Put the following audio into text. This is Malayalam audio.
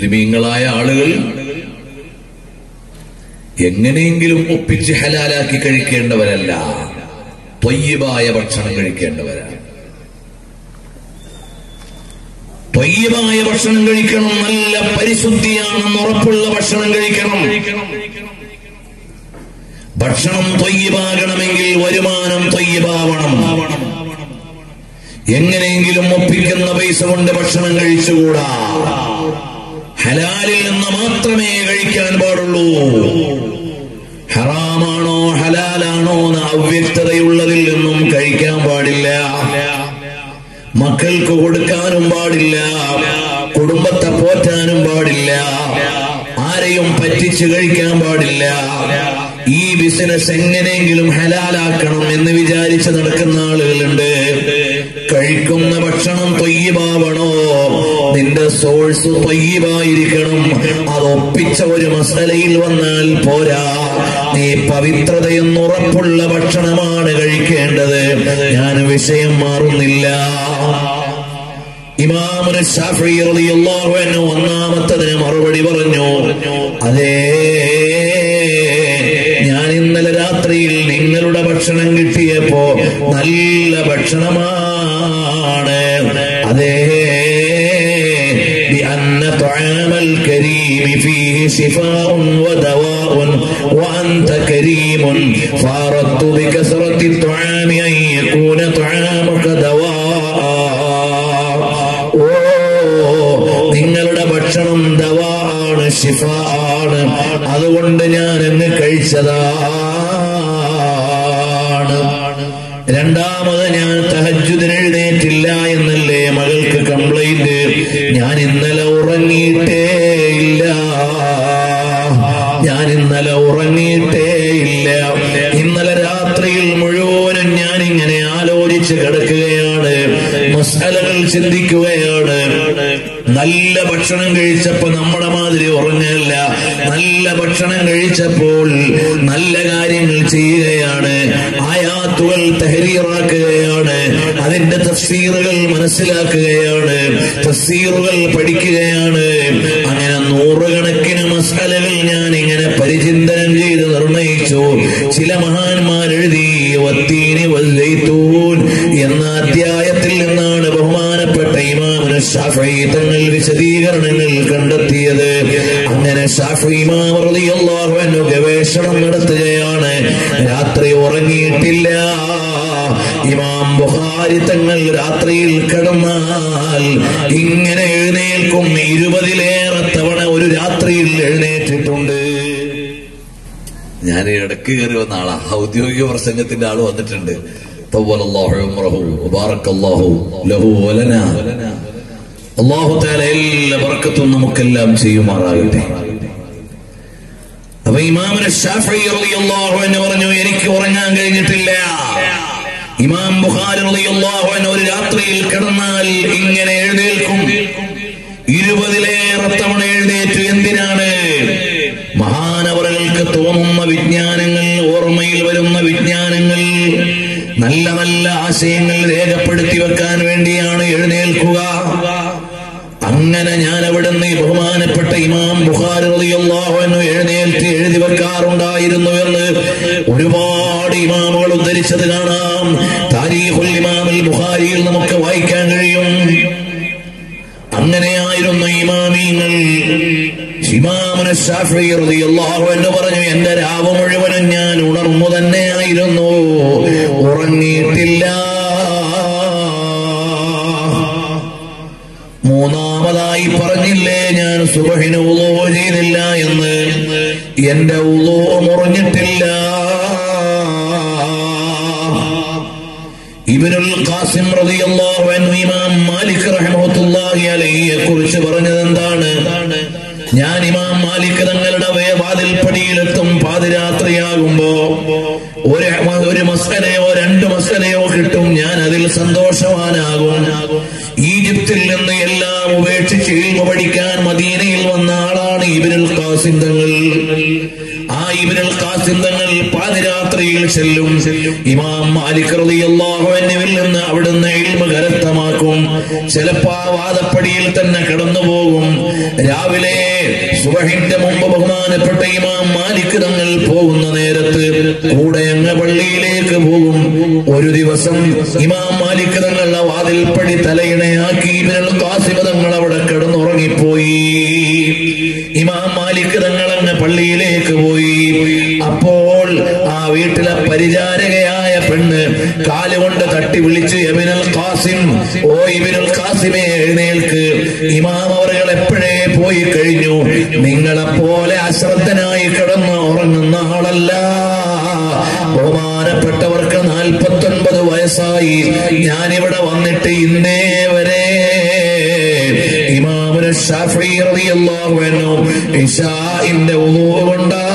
മുസ്ലിമീങ്ങളായ ആളുകൾ എങ്ങനെയെങ്കിലും ഒപ്പിച്ച് ഹലാലാക്കി കഴിക്കേണ്ടവരല്ല ത്വയ്യബായ ഭക്ഷണം കഴിക്കേണ്ടവരാണ് ത്വയ്യബായ ഭക്ഷണം കഴിക്കണം നല്ല പരിശുദ്ധിയാണെന്ന് ഉറപ്പുള്ള ഭക്ഷണം കഴിക്കണം ഭക്ഷണം തൊയ്യബാകണമെങ്കിൽ വരുമാനം തൊയ്യബാവണം എങ്ങനെയെങ്കിലും ഒപ്പിക്കുന്ന പൈസ കൊണ്ട് ഭക്ഷണം കഴിച്ചുകൂടാ ഹലാലിൽ നിന്ന് മാത്രമേ കഴിക്കാൻ പാടുള്ളൂ ഹറാമാണോ ഹലാലാണോ എന്ന അവ്യക്തതയുള്ളതിൽ നിന്നും കഴിക്കാൻ പാടില്ല മക്കൾക്ക് കൊടുക്കാനും പാടില്ല കുടുംബത്തെ പോറ്റാനും പാടില്ല ആരെയും പറ്റിച്ചു കഴിക്കാൻ പാടില്ല ഈ ബിസിനസ് എങ്ങനെയെങ്കിലും ഹലാലാക്കണം എന്ന് വിചാരിച്ച് നടക്കുന്ന ആളുകളുണ്ട് കഴിക്കുന്ന ഭക്ഷണം തൊയ്യബാവണോ നിന്റെ സോഴ്സ് തൊയ്യബായിരിക്കണം അത് ഒപ്പിച്ച ഒരു മസലയിൽ വന്നാൽ പോരാ നീ പവിത്രതയെന്ന് ഉറപ്പുള്ള ഭക്ഷണമാണ് കഴിക്കേണ്ടത് ഞാൻ വിഷയം മാറുന്നില്ല ഇമാമുന ഷാഫി റളിയല്ലാഹു അൻഹു ഒന്നാമത്തതിന് മറുപടി പറഞ്ഞു അതേ ഞാൻ ഇന്നലെ രാത്രിയിൽ നിങ്ങളുടെ ഭക്ഷണം കിട്ടിയപ്പോ നല്ല ഭക്ഷണമാണ് അതേ بأن طعام الكريم فيه شفاء ودواء وأنت كريم فأردت بكثرة الطعام أن يكون طعامك دواء ഓ നിങ്ങളുടെ ഭക്ഷണം ദവാണ് ഷിഫ ആണ് അതുകൊണ്ട് ഞാൻ അങ്ങ് കഴിച്ചതാണ് രണ്ടാമത് ഞാൻ തഹജുദിന് എഴുന്നേറ്റില്ല എന്നല്ലേ മകൾക്ക് കംപ്ലൈന്റ് ഞാൻ ഇന്നലെ ഉറങ്ങിയിട്ടേ ഇല്ല ഞാൻ ഇന്നലെ ഉറങ്ങിയിട്ടേ ഇല്ല ഇന്നലെ രാത്രിയിൽ മുഴുവനും ഞാൻ ഇങ്ങനെ ആലോചിച്ച് കിടക്കുകയാണ് മസാലകൾ ചിന്തിക്കുകയാണ് നല്ല ഭക്ഷണം കഴിച്ചപ്പോ നമ്മുടെ മാതിരി ഉറങ്ങല്ല നല്ല ഭക്ഷണം കഴിച്ചപ്പോൾ നല്ല കാര്യങ്ങൾ ചെയ്യുകയാണ് ആയാത്തുകൾ തെഹരീറാക്കുകയാണ് അതിന്റെ തഫ്സീറുകൾ മനസ്സിലാക്കുകയാണ് തഫ്സീറുകൾ പഠിക്കുകയാണ് അങ്ങനെ നൂറുകണക്കിന് മസാലകൾ ഞാൻ ഇങ്ങനെ പരിചിന്തനം ചെയ്ത് നിർണയിച്ചു ചില മഹാന്മാർ എഴുതി വത്തീനി വല്ലൈത്തൂൻ എന്ന അധ്യായത്തിൽ നിന്നാണ് ബഹുമാനപ്പെട്ട ഇമാമിന് ഷാഫി തങ്ങൾ വിശദീകരണങ്ങൾ കണ്ടെത്തിയത് അങ്ങനെ ഷാഫി ഇമാം റളിയല്ലാഹു അൻഹു ഗവേഷണം നടത്തുകയാണ് രാത്രി ഉറങ്ങിയിട്ടില്ല ഇമാം ബുഖാരി തങ്ങൾ രാത്രിയിൽ കിടന്നാൽ ഇങ്ങനെ എഴുന്നേൽക്കും ഇരുപതിലേറെ തവണ ഒരു രാത്രിയിൽ എഴുന്നേറ്റിട്ടുണ്ട് ഞാൻ ഇടയ്ക്ക് കയറി വന്ന ആളാ ഔദ്യോഗിക പ്രസംഗത്തിന്റെ ആള് വന്നിട്ടുണ്ട് طول الله عمره وبارك الله له ولنا അള്ളാഹു താല എല്ലാ ബർക്കത്തും നമുക്കെല്ലാം ചെയ്യുമാറാകട്ടെ അപ്പൊ ഇമാമിന് ഷാഫി റളിയല്ലാഹു അൻഹു പറഞ്ഞു എനിക്ക് ഉറങ്ങാൻ കഴിഞ്ഞിട്ടില്ല ഇമാം ബുഖാരി റളിയല്ലാഹു അൻഹു ഒരു രാത്രിയിൽ കിടന്നാൽ ഇങ്ങനെ എഴുന്നേൽക്കും ഇരുപതിലേറെ തവണ എഴുന്നേറ്റു എന്തിനാണ് മഹാനവറുകൾക്ക് തോന്നുന്ന വിജ്ഞാനങ്ങൾ ഓർമ്മയിൽ വരുന്ന വിജ്ഞാനങ്ങൾ നല്ല നല്ല ആശയങ്ങൾ രേഖപ്പെടുത്തി വെക്കാൻ വേണ്ടിയാണ് എഴുന്നേൽക്കുക അങ്ങനെ ഞാൻ അവിടുന്ന് ഈ ബഹുമാനപ്പെട്ട ഇമാം ബുഖാരി റളിയല്ലാഹു അൻഹു എഴുന്നേൽറ്റ് എഴുതി വെക്കാറുണ്ടായിരുന്നു എന്ന് ഒരുപാട് ഇമാമുകൾ ഉദ്ധരിച്ചത് കാണാം താരീഖുൽ ഇമാമുൽ ബുഖാരിയിൽ നമുക്ക് വായിക്കാൻ കഴിയും അങ്ങനെയായിരുന്നു ഇമാമീങ്ങൾ ഇമാമുന ഷാഫി റളിയല്ലാഹു അൻഹു പറഞ്ഞു എന്റെ രാവ് മുഴുവനും ഞാൻ ഉണർന്നു തന്നെയായിരുന്നു ഉറങ്ങിയിട്ടില്ല മൂന്നാമതായി പറഞ്ഞില്ലേ ഞാൻ സുബഹിന് ഉളോ ചെയ്തില്ല എന്ന് എന്റെ ഉളോ മുറിഞ്ഞിട്ടില്ല ഇബ്നുൽ ഖാസിം റളിയല്ലാഹു അൻഹു ഇമാം മാലിക് റഹ്മത്തുള്ളാഹി അലൈഹിയെ കുറിച്ച് പറഞ്ഞത് എന്താണ് ഞാൻ ഇമാം മാലിക് തങ്ങളുടെ വേ വാതിൽപ്പടിയിലെത്തും പാതിരാത്രിയാകുമ്പോ ഒരു ഒരു മസ്കലയോ രണ്ട് മസ്കലയോ കിട്ടും ഞാൻ അതിൽ സന്തോഷവാനാകും ഈജിപ്തിൽ നിന്ന് എല്ലാം ഉപേക്ഷിച്ച് ഇൽമ പഠിക്കാൻ മദീനയിൽ വന്ന ആളാണ് ഇബിനുൽ ഖാസിം തങ്ങൾ ആ ഇബിനുൽ ഖാസിം തങ്ങൾ പാതിരാത്രിയിൽ ചെല്ലും ഇമാം മാലിക് റളിയല്ലാഹു അൻഹുവിൽ നിന്ന് അവിടുന്ന് ഇൽമ കരസ്ഥമാക്കി ശബ്ദമാക്കും ചിലപ്പോ ആ വാദപ്പടിയിൽ തന്നെ കിടന്നു പോകും രാവിലെ സുബഹിന്റെ മുമ്പ് ബഹുമാനപ്പെട്ട ഇമാം മാലിക് തങ്ങൾ പോകുന്ന നേരത്ത് കൂടെ അങ്ങ് പള്ളിയിലേക്ക് പോകും ഒരു ദിവസം ഇമാം മാലിക് തങ്ങൾ ആ വാതിൽപ്പടി തലയിണയാക്കി ഇവരുടെ കാസിമ തങ്ങൾ അവിടെ കിടന്നുറങ്ങിപ്പോയി ഇമാം മാലിക് തങ്ങൾ അങ്ങ് പള്ളിയിലേക്ക് പോയി അപ്പോൾ ആ വീട്ടിലെ പരിചാരകയായ പെണ്ണ് കാലുകൊണ്ട് തട്ടി വിളിച്ചു എബിനൽ ഖാസിം ഓ ഇബിനുൽ ഖാസിമെ എഴുന്നേൽക്ക് ഇമാം അവറുകൾ എപ്പോഴേ പോയി കഴിഞ്ഞു നിങ്ങളെ പോലെ അശ്രദ്ധനായി കിടന്ന് ഉറങ്ങുന്ന ആളല്ല ബഹുമാനപ്പെട്ടവർക്ക് നാൽപ്പത്തൊൻപത് വയസ്സായി ഞാനിവിടെ വന്നിട്ട് ഇന്നേ വരെ ഇമാമുന ഷാഫി റളിയല്ലാഹു അൻഹു ഇശാഇന്റെ ഉളൂ കൊണ്ടാ